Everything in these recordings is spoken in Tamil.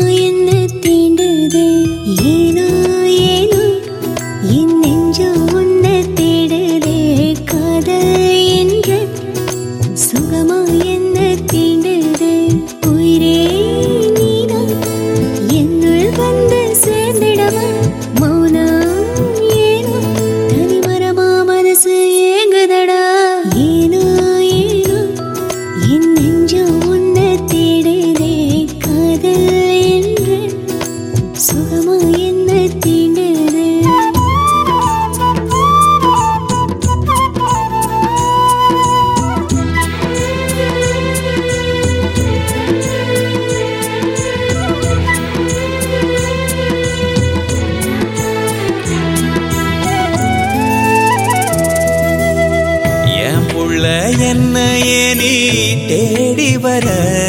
என்ன தீண்டுதே ஏனோ ஏனோ என் நெஞ்சம் உன்னை தேடுதே காதல் என்ற சுகமா என்ன தீண்டுதே உயிரே நீதான் என்னுள் வந்து சேர்ந்திடவா மௌனம் ஏனோ தனிமரமா மனசு ஏங்குதடா ஏனோ ஏனோ என் நெஞ்சம் உன்னை தேடுதே காதல் என்று சுகமா என்ன தீண்டுதே என் புள்ள என்ன ஏனி தேடி வர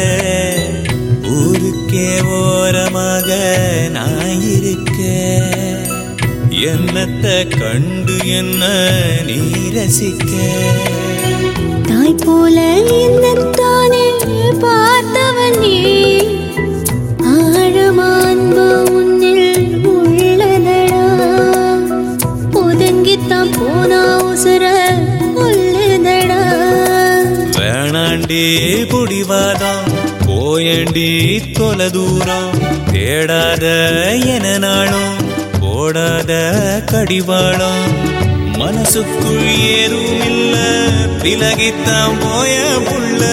ஊருக்கே ஓரமாக நான் இருக்க என்னத்தை கண்டு என்ன நீ ரசிக்க தாய் போல என்னத்தானே பார்த்தவன் நீ ஆழமான்பு உன்னில் உள்ளதடா ஒதுங்கித்தான் போனா உசுர உள்ளதடா வேணாண்டி புடிவாதம் போயண்டி தொலை தூரம் தேடாத என நாளும் போடாத கடிவாளம் மனசுக்குள் ஏதும் இல்ல விலகித்தான் போய புள்ள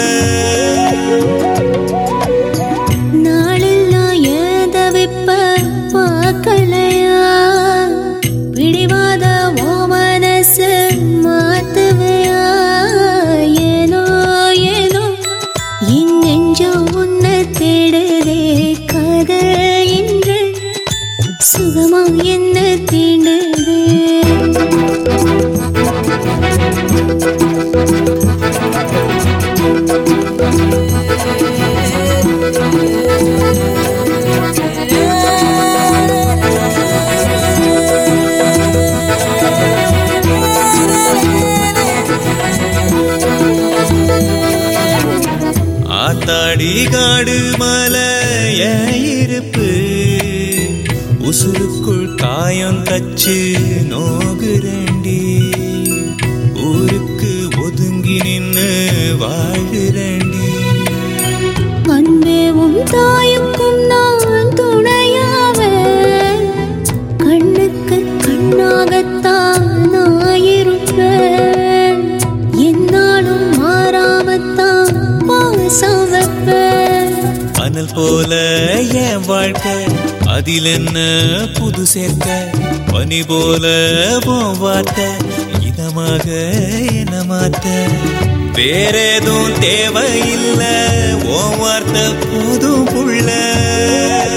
நாளெல்லாம் ஏதவிப்ப பார்க்கலையா பிடிவாத ஓ மனசு மாத்துவையா ஏனோ ஏனோ என் நெஞ்சம் உன்னை தேடுதே காதல் என்று சுகமா என்ன தீண்டுதே ஆத்தாடி காடு மலைய இருப்பு உசுருக்குள் காயம் தச்சு நோகுறண்டி ஊருக்கு ஒதுங்கி நின்னு வாழுறண்டி அன்பேவும் தாயுக்கும் நான் துணையாவ கண்ணுக்கு கண்ணாகத்தான் நான் இருப்பேன் என்னாலும் மாறாமத்தான் பாசம் வைப்பேன் அனல் போல என் வாழ்க்கை அதில் என்ன புது சேர்க்க பனி போல உன் வார்த்தை இதமாக என்ன மாத்த வேற எதுவும் தேவையில்லை உன் வார்த்தை புது புள்ள